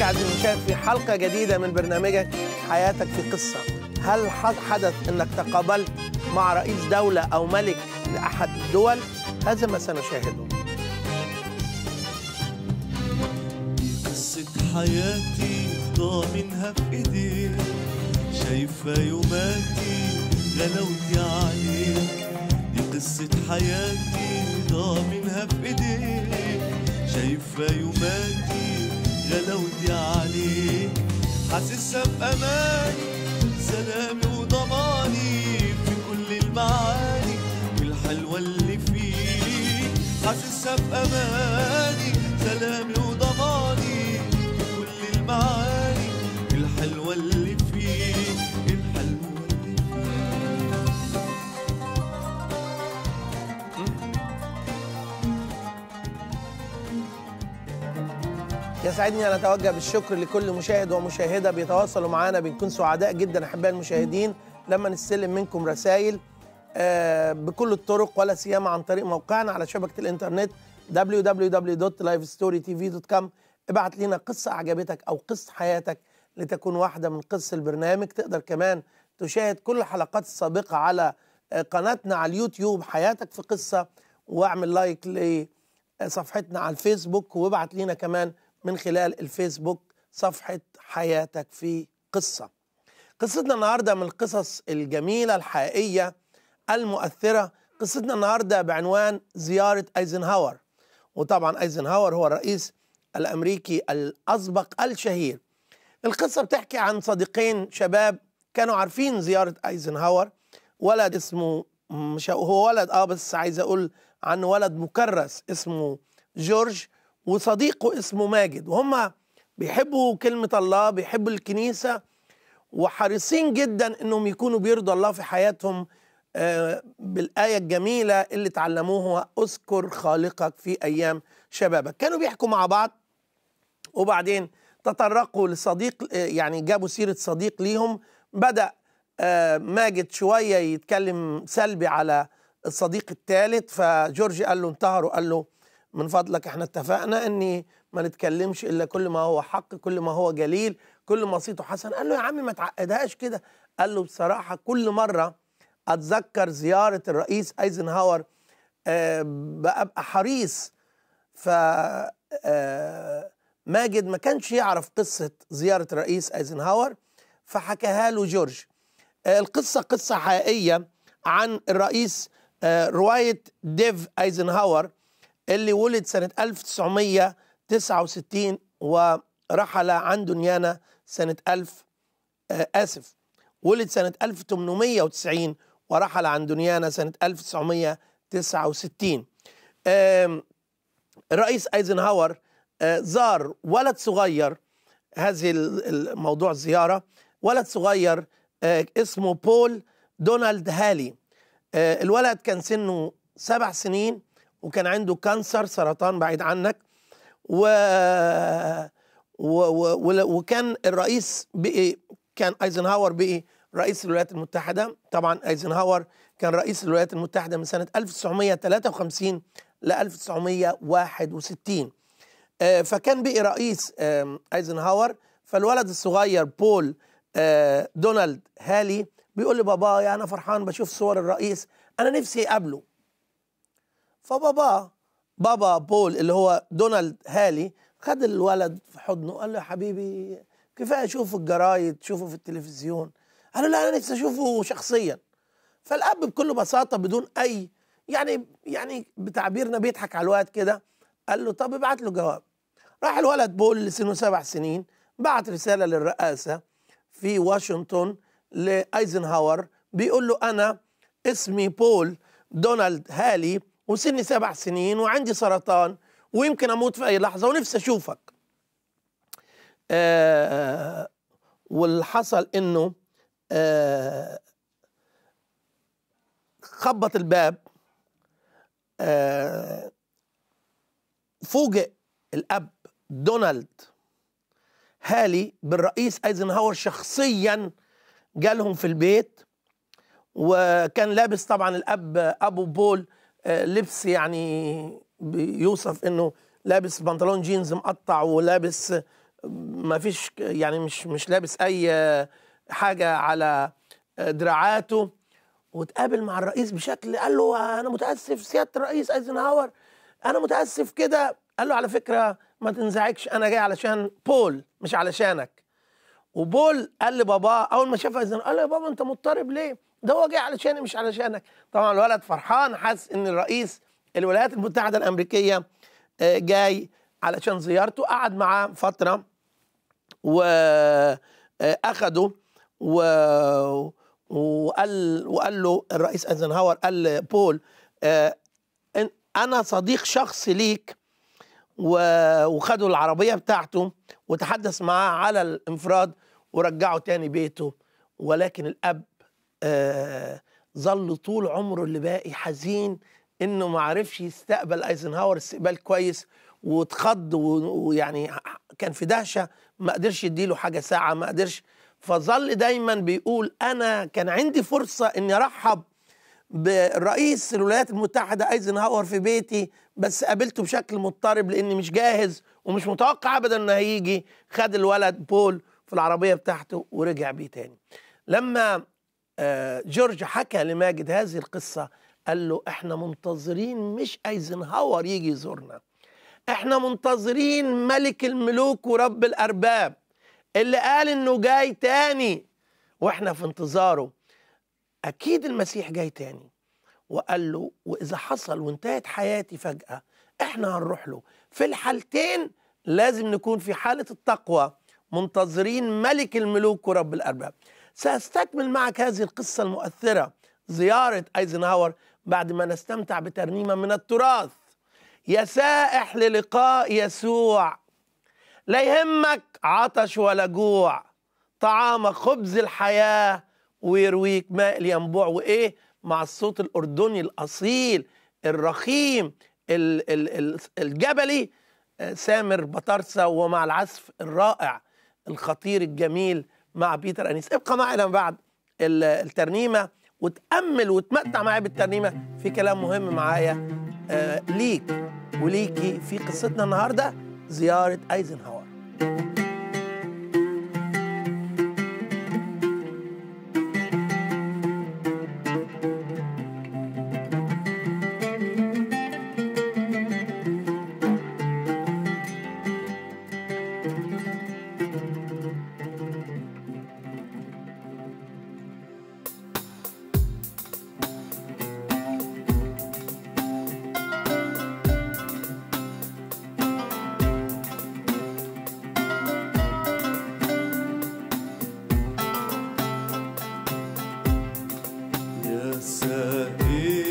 عزيزي المشاهد في حلقة جديدة من برنامجك حياتك في قصة هل حدث أنك تقابلت مع رئيس دولة أو ملك لأحد الدول هذا ما سنشاهده قصة حياتي ضامنها في ايديك شايفة يوماتي غلاوتي عليك دي قصة حياتي ضامنها في ايديك شايفة يوماتي غلاوتي عليك حاسسها بأماني سلامي وضماني في كل المعاني والحلوة اللي فيك حاسسها بأماني سلامي وضماني في كل المعاني الحلوة اللي فيك الحلوة اللي فيك يسعدني أن أتوجه بالشكر لكل مشاهد ومشاهدة بيتواصلوا معنا بنكون سعداء جدا أحبائي المشاهدين لما نستلم منكم رسائل آه، بكل الطرق ولا سيما عن طريق موقعنا على شبكة الإنترنت www.lifestorytv.com ابعت لنا قصة أعجبتك أو قصة حياتك لتكون واحدة من قصة البرنامج تقدر كمان تشاهد كل الحلقات السابقة على آه، قناتنا على اليوتيوب حياتك في قصة واعمل لايك لصفحتنا على الفيسبوك وابعت لنا كمان من خلال الفيسبوك صفحة حياتك في قصة قصتنا النهاردة من القصص الجميلة الحقيقية المؤثرة قصتنا النهاردة بعنوان زيارة أيزنهاور وطبعا أيزنهاور هو الرئيس الأمريكي الأسبق الشهير القصة بتحكي عن صديقين شباب كانوا عارفين زيارة أيزنهاور ولد اسمه مش هو ولد اه بس عايز اقول عنه ولد مكرس اسمه جورج وصديقه اسمه ماجد وهم بيحبوا كلمة الله بيحبوا الكنيسة وحريصين جدا انهم يكونوا بيرضوا الله في حياتهم آه، بالآية الجميلة اللي تعلموها اذكر خالقك في أيام شبابك كانوا بيحكوا مع بعض وبعدين تطرقوا لصديق آه، يعني جابوا سيرة صديق ليهم بدأ آه، ماجد شوية يتكلم سلبي على الصديق الثالث فجورج قال له انتهر قال له من فضلك احنا اتفقنا اني ما نتكلمش الا كل ما هو حق كل ما هو جليل كل ما صيته حسن قال له يا عم ما تعقدهاش كده قال له بصراحة كل مرة اتذكر زيارة الرئيس ايزنهاور آه، ببقى حريص ف آه، ماجد ما كانش يعرف قصة زيارة الرئيس ايزنهاور فحكاها له جورج آه، القصة قصة حقيقية عن الرئيس آه، رواية ديف ايزنهاور اللي ولد سنة 1969 ورحل عن دنيانا سنة 1000 آه، آسف ولد سنة 1890 ورحل عن دنيانا سنة 1969 آم، الرئيس ايزنهاور آه، زار ولد صغير هذه ال- الموضوع الزيارة ولد صغير آه، اسمه بول دونالد هالي آه، الولد كان سنه سبع سنين وكان عنده كانسر سرطان بعيد عنك و... و... و... و... وكان الرئيس بقي كان ايزنهاور بقي رئيس الولايات المتحدة طبعا ايزنهاور كان رئيس الولايات المتحدة من سنة 1953 ل 1961 آه، فكان بقي رئيس آم، ايزنهاور فالولد الصغير بول آه، دونالد هالي بيقول لي بابا يا انا فرحان بشوف صور الرئيس انا نفسي اقابله فبابا بابا بول اللي هو دونالد هالي خد الولد في حضنه قال له يا حبيبي كفايه اشوفه الجرايد شوفه في التلفزيون قال له لا انا نفسي اشوفه شخصيا فالاب بكل بساطه بدون اي يعني يعني بتعبيرنا بيضحك على الواد كده قال له طب ابعت له جواب راح الولد بول اللي سنه سبع سنين بعت رساله للرئاسه في واشنطن لايزنهاور بيقول له انا اسمي بول دونالد هالي وسني سبع سنين وعندي سرطان ويمكن اموت في اي لحظه ونفسي اشوفك آه واللي حصل انه آه خبط الباب آه فوجئ الاب دونالد هالي بالرئيس ايزنهاور شخصيا جالهم في البيت وكان لابس طبعا الاب ابو بول آه، لبس يعني بيوصف انه لابس بنطلون جينز مقطع ولابس ما فيش يعني مش مش لابس اي حاجه على دراعاته وتقابل مع الرئيس بشكل قال له انا متاسف سياده الرئيس ايزنهاور انا متاسف كده قال له على فكره ما تنزعجش انا جاي علشان بول مش علشانك وبول قال لباباه اول ما شاف ايزنهاور قال له يا بابا انت مضطرب ليه ده هو جاي علشاني مش علشانك طبعا الولد فرحان حس ان الرئيس الولايات المتحده الامريكيه آه، جاي علشان زيارته قعد معاه فتره واخده و وقال وقال له الرئيس ايزنهاور قال لبول آه، إن- انا صديق شخصي ليك و- وخدوا العربيه بتاعته وتحدث معاه على الانفراد ورجعه تاني بيته ولكن الاب آه، ظل طول عمره اللي باقي حزين انه ما عرفش يستقبل ايزنهاور استقبال كويس واتخض و- ويعني كان في دهشه ما قدرش يديله حاجه ساعه ما قدرش فظل دايما بيقول انا كان عندي فرصه اني ارحب برئيس الولايات المتحده ايزنهاور في بيتي بس قابلته بشكل مضطرب لاني مش جاهز ومش متوقع ابدا انه هيجي خد الولد بول في العربيه بتاعته ورجع بيه تاني لما آه، جورج حكى لماجد هذه القصه قال له احنا منتظرين مش ايزنهاور يجي يزورنا احنا منتظرين ملك الملوك ورب الارباب اللي قال انه جاي تاني واحنا في انتظاره اكيد المسيح جاي تاني وقال له واذا حصل وانتهت حياتي فجاه احنا هنروح له في الحالتين لازم نكون في حاله التقوى منتظرين ملك الملوك ورب الارباب ساستكمل معك هذه القصه المؤثره زياره ايزنهاور بعد ما نستمتع بترنيمه من التراث يا سائح للقاء يسوع لا يهمك عطش ولا جوع طعامك خبز الحياة ويرويك ماء الينبوع وإيه مع الصوت الأردني الأصيل الرخيم ال- ال- ال- الجبلي آه، سامر بطرسة ومع العزف الرائع الخطير الجميل مع بيتر أنيس ابقى معنا بعد ال- الترنيمة وتأمل وتمتع معايا بالترنيمة في كلام مهم معايا آه، ليك وليكي في قصتنا النهاردة زيارة أيزنهاور يا سائح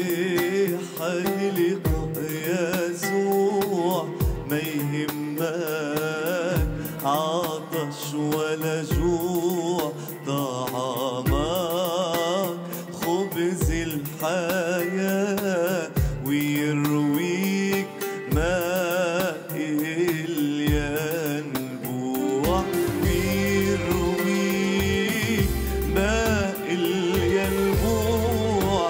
للقاء يسوع ما يهمك عطش ولا جوع طعامك خبز الحياة ويرويك ماء الينبوع ويرويك ماء الينبوع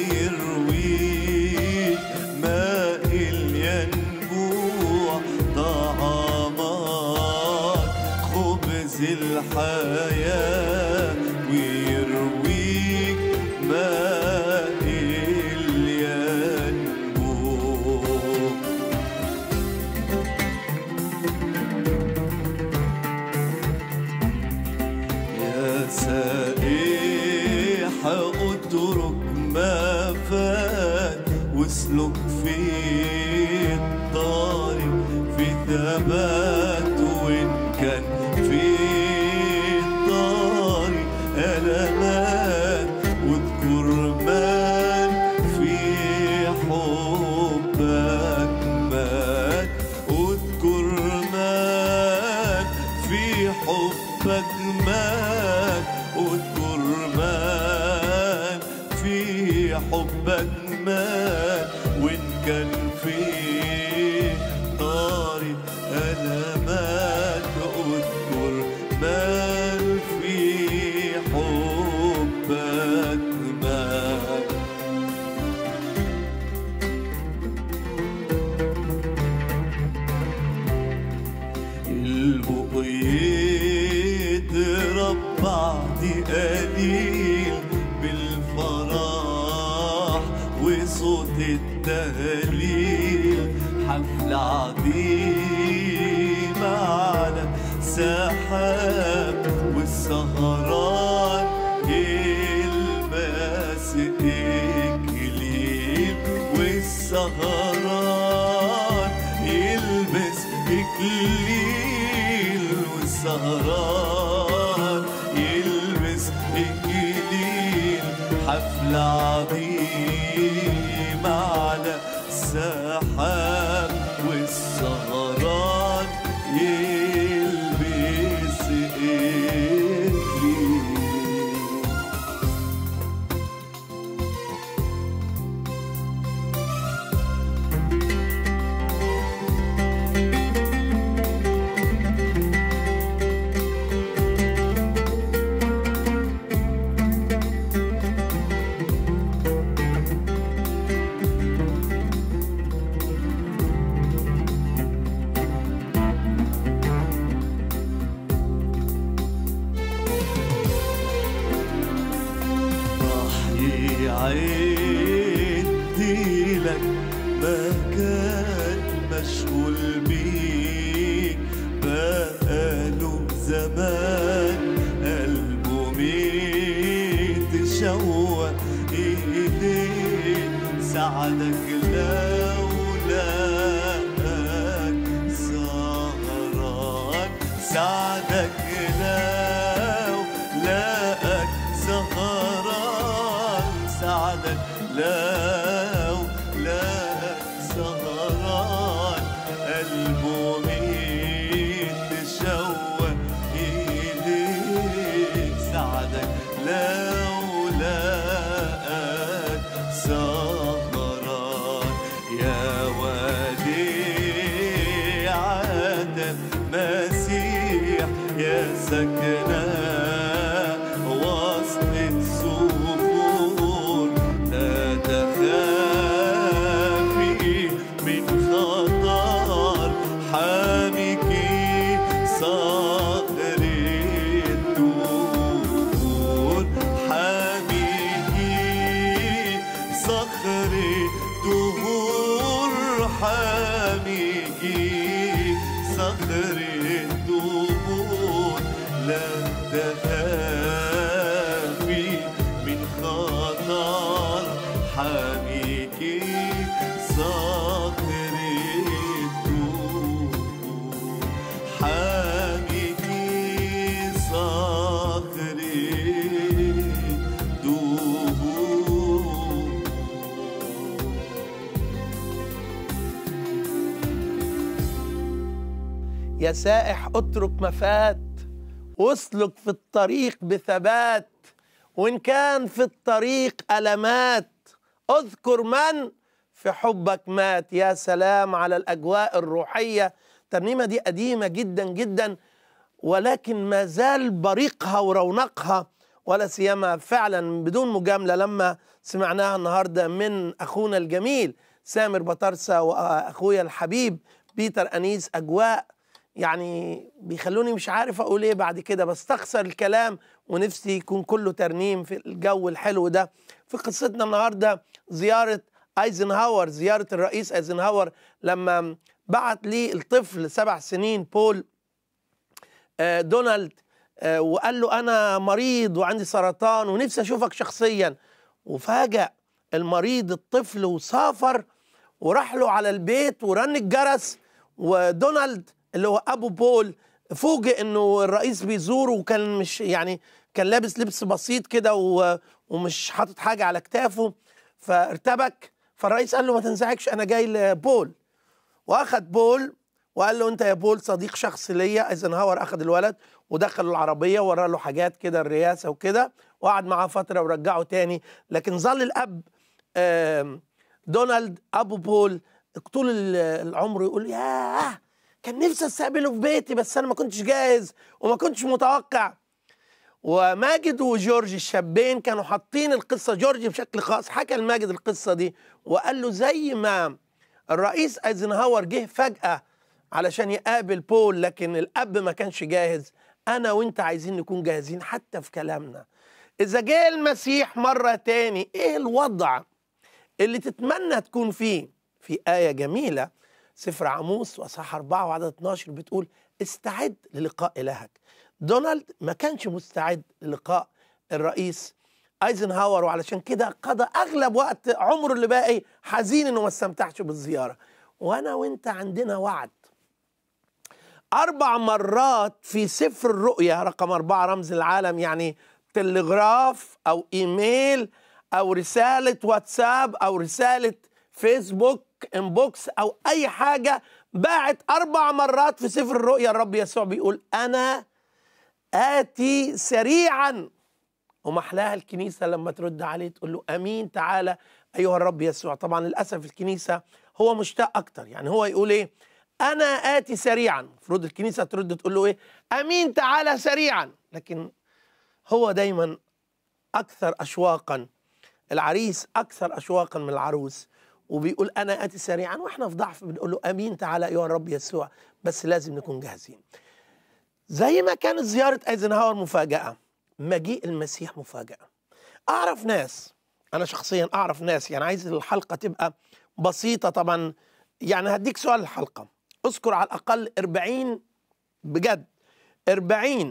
ويرويك ماء الينبوع طعامك خبز الحياة ويرويك ماء الينبوع يا سائح اترك ما فات واسلك في الطريق في ثبات وان كان في الطريق ألمات واذكر من في حبك مات واذكر من في حبك مات واذكر من في حبك مات وان كان في طارق ألمات اذكر من في حبك مات البؤ بعد قليل بالفرح وصوت التهليل حفل عظيم على سحاب والسهران يلبس إكليل والسهران يلبس إكليل والسهران يلبس إكليل حفل عظيم على سحاب والسهران يلبس إكليل راح يعدي لك مكان مشغول بيك بقاله زمان قلبه متشوق إليك سعدك لو لاقاك سهران سعدك لو لاقاك سهران سعدك لو لاقاك سهران قلبه متشوق إليك سعدك لو لاقاك سهران يا وديعة مسيح يا سكنة وسط السفور لا تخافي من خطر حامك صخر الدور حامك صخر الدهور حامك صخر الدهور لا تخافي من خطر حاميك صخر الدهور حاميك صخر الدهور يا سائح اترك مفات واسلك في الطريق بثبات وإن كان في الطريق ألمات اذكر من في حبك مات يا سلام على الأجواء الروحية الترنيمة دي قديمة جدا جدا ولكن ما زال بريقها ورونقها ولا سيما فعلا بدون مجاملة لما سمعناها النهاردة من أخونا الجميل سامر بطرسة وأخويا الحبيب بيتر أنيس أجواء يعني بيخلوني مش عارف اقول ايه بعد كده بستخسر الكلام ونفسي يكون كله ترنيم في الجو الحلو ده في قصتنا النهارده زياره ايزنهاور زياره الرئيس ايزنهاور لما بعت لي الطفل سبع سنين بول آه، دونالد آه، وقال له انا مريض وعندي سرطان ونفسي اشوفك شخصيا وفاجأ المريض الطفل وسافر وراح له على البيت ورن الجرس ودونالد اللي هو ابو بول فوجئ انه الرئيس بيزوره وكان مش يعني كان لابس لبس بسيط كده و- ومش حاطط حاجه على كتافه فارتبك فالرئيس قال له ما تنزعجش انا جاي لبول واخد بول وقال له انت يا بول صديق شخصي ليا ايزنهاور اخد الولد ودخله العربيه ورا له حاجات كده الرئاسه وكده وقعد معاه فتره ورجعه تاني لكن ظل الاب آم، دونالد ابو بول طول ال- العمر يقول ياه كان نفسي استقبله في بيتي بس انا ما كنتش جاهز وما كنتش متوقع وماجد وجورج الشابين كانوا حاطين القصه جورج بشكل خاص حكى لماجد القصه دي وقال له زي ما الرئيس ايزنهاور جه فجاه علشان يقابل بول لكن الاب ما كانش جاهز انا وانت عايزين نكون جاهزين حتى في كلامنا اذا جاء المسيح مره تاني ايه الوضع اللي تتمنى تكون فيه في آية جميلة سفر عموس وأصحاح 4 وعدد 12 بتقول استعد للقاء إلهك دونالد ما كانش مستعد للقاء الرئيس ايزنهاور وعلشان كده قضى اغلب وقت عمره اللي باقي حزين انه ما استمتعش بالزياره وانا وانت عندنا وعد اربع مرات في سفر الرؤيا رقم اربعه رمز العالم يعني تلغراف او ايميل او رساله واتساب او رساله فيسبوك انبوكس او اي حاجه باعت اربع مرات في سفر الرؤيا الرب يسوع بيقول انا اتي سريعا ومحلاها الكنيسه لما ترد عليه تقول له امين تعالى ايها الرب يسوع طبعا للاسف الكنيسه هو مشتاق اكتر يعني هو يقول ايه انا اتي سريعا المفروض الكنيسه ترد تقول له ايه امين تعالى سريعا لكن هو دايما اكثر اشواقا العريس اكثر اشواقا من العروس وبيقول انا اتي سريعا واحنا في ضعف بنقول له امين تعالى ايها الرب يسوع بس لازم نكون جاهزين زي ما كانت زياره ايزنهاور مفاجاه مجيء المسيح مفاجاه اعرف ناس انا شخصيا اعرف ناس يعني عايز الحلقه تبقى بسيطه طبعا يعني هديك سؤال الحلقه اذكر على الاقل 40 بجد 40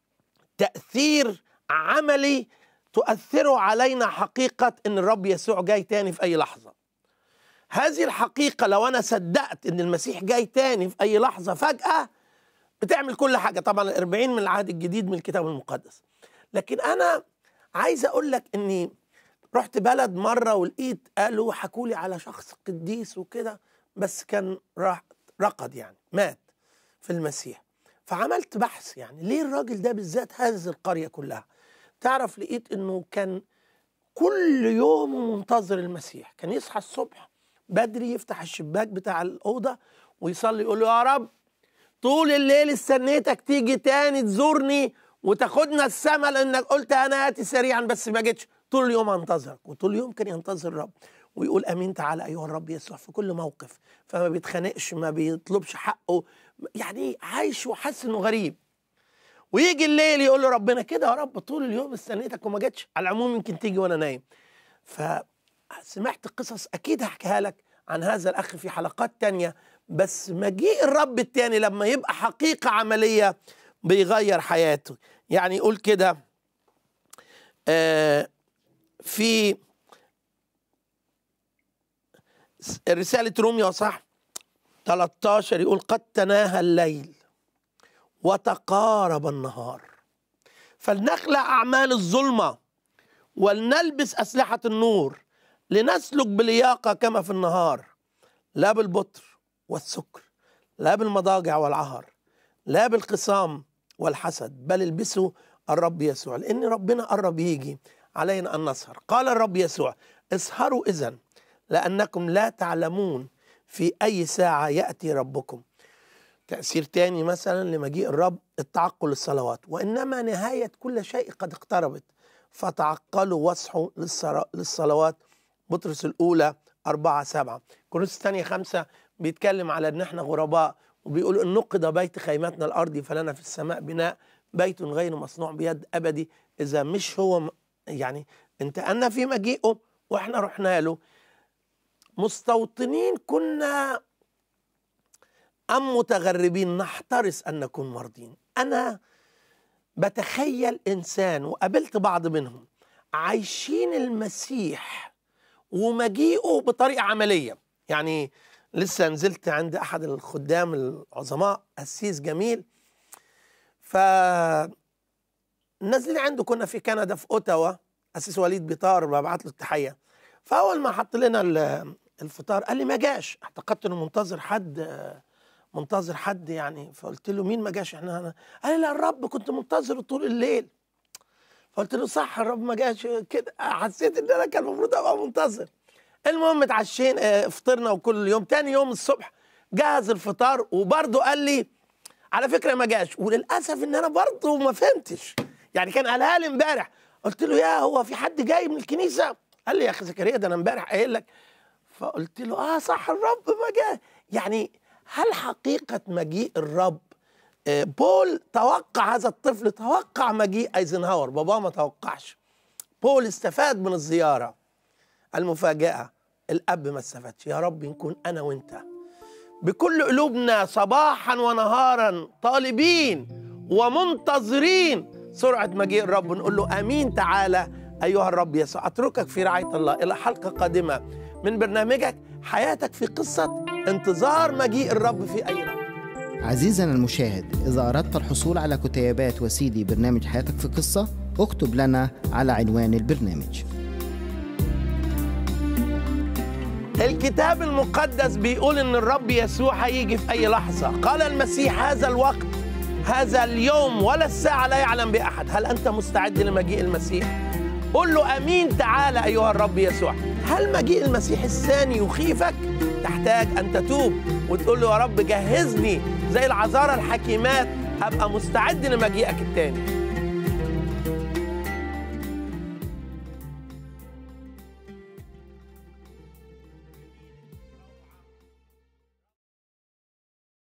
تاثير عملي تؤثره علينا حقيقه ان الرب يسوع جاي تاني في اي لحظه هذه الحقيقه لو انا صدقت ان المسيح جاي تاني في اي لحظه فجاه بتعمل كل حاجه طبعا الأربعين من العهد الجديد من الكتاب المقدس لكن انا عايز اقول لك اني رحت بلد مره ولقيت قالوا حكوا لي على شخص قديس وكده بس كان راح رقد يعني مات في المسيح فعملت بحث يعني ليه الراجل ده بالذات هز القريه كلها تعرف لقيت انه كان كل يوم منتظر المسيح كان يصحى الصبح بدري يفتح الشباك بتاع الاوضه ويصلي يقول له يا رب طول الليل استنيتك تيجي تاني تزورني وتاخدنا السما لانك قلت انا اتي سريعا بس ما جيتش طول اليوم انتظرك وطول اليوم كان ينتظر الرب ويقول امين تعالى ايها الرب يسوع في كل موقف فما بيتخانقش ما بيطلبش حقه يعني عايش وحاسس انه غريب ويجي الليل يقول له ربنا كده يا رب طول اليوم استنيتك وما جتش على العموم يمكن تيجي وانا نايم فسمعت قصص اكيد هحكيها لك عن هذا الاخ في حلقات تانية بس مجيء الرب التاني لما يبقى حقيقة عملية بيغير حياته يعني يقول كده آه في رسالة روميا صح 13 يقول قد تناهى الليل وتقارب النهار فلنخلع أعمال الظلمة ولنلبس أسلحة النور لنسلك بلياقة كما في النهار لا بالبطر والسكر لا بالمضاجع والعهر لا بالخصام والحسد بل البسوا الرب يسوع لأن ربنا قرب يجي علينا أن نسهر قال الرب يسوع اسهروا إذن لأنكم لا تعلمون في أي ساعة يأتي ربكم تأثير تاني مثلا لمجيء الرب التعقل الصلوات وإنما نهاية كل شيء قد اقتربت فتعقلوا واصحوا للصرا- للصلوات بطرس الأولى أربعة سبعة كورنثوس الثانية خمسة بيتكلم على إن إحنا غرباء وبيقول إن نقض بيت خيمتنا الأرضي فلنا في السماء بناء بيت غير مصنوع بيد أبدي إذا مش هو م- يعني انتقلنا في مجيئه وإحنا رحنا له مستوطنين كنا أم متغربين نحترس أن نكون مرضين أنا بتخيل إنسان وقابلت بعض منهم عايشين المسيح ومجيئه بطريقة عملية يعني لسه نزلت عند أحد الخدام العظماء قسيس جميل ف نازلين عنده كنا في كندا في اوتاوا قسيس وليد بيطار ببعت له التحيه فاول ما حط لنا ال- الفطار قال لي ما جاش اعتقدت انه منتظر حد منتظر حد يعني فقلت له مين ما جاش احنا هنا قال لي لا الرب كنت منتظره طول الليل فقلت له صح الرب ما جاش كده حسيت ان انا كان المفروض ابقى منتظر المهم اتعشينا اه، فطرنا وكل يوم تاني يوم الصبح جهز الفطار وبرضه قال لي على فكره ما جاش وللاسف ان انا برضه ما فهمتش يعني كان قالها لي امبارح قلت له يا هو في حد جاي من الكنيسه قال لي يا اخي زكريا ده انا امبارح قايل لك فقلت له اه صح الرب ما جاء يعني هل حقيقه مجيء الرب آه، بول توقع هذا الطفل توقع مجيء ايزنهاور باباه ما توقعش بول استفاد من الزياره المفاجاه الاب ما استفادش يا رب نكون انا وانت بكل قلوبنا صباحا ونهارا طالبين ومنتظرين سرعة مجيء الرب نقول له أمين تعالى أيها الرب يسوع أتركك في رعاية الله إلى حلقة قادمة من برنامجك حياتك في قصة انتظار مجيء الرب في أي وقت عزيزنا المشاهد إذا أردت الحصول على كتيبات وسيدي برنامج حياتك في قصة اكتب لنا على عنوان البرنامج الكتاب المقدس بيقول ان الرب يسوع هيجي في اي لحظه قال المسيح هذا الوقت هذا اليوم ولا الساعه لا يعلم باحد هل انت مستعد لمجيء المسيح قل له امين تعالى ايها الرب يسوع هل مجيء المسيح الثاني يخيفك تحتاج ان تتوب وتقول له يا رب جهزني زي العذارى الحكيمات ابقى مستعد لمجيئك الثاني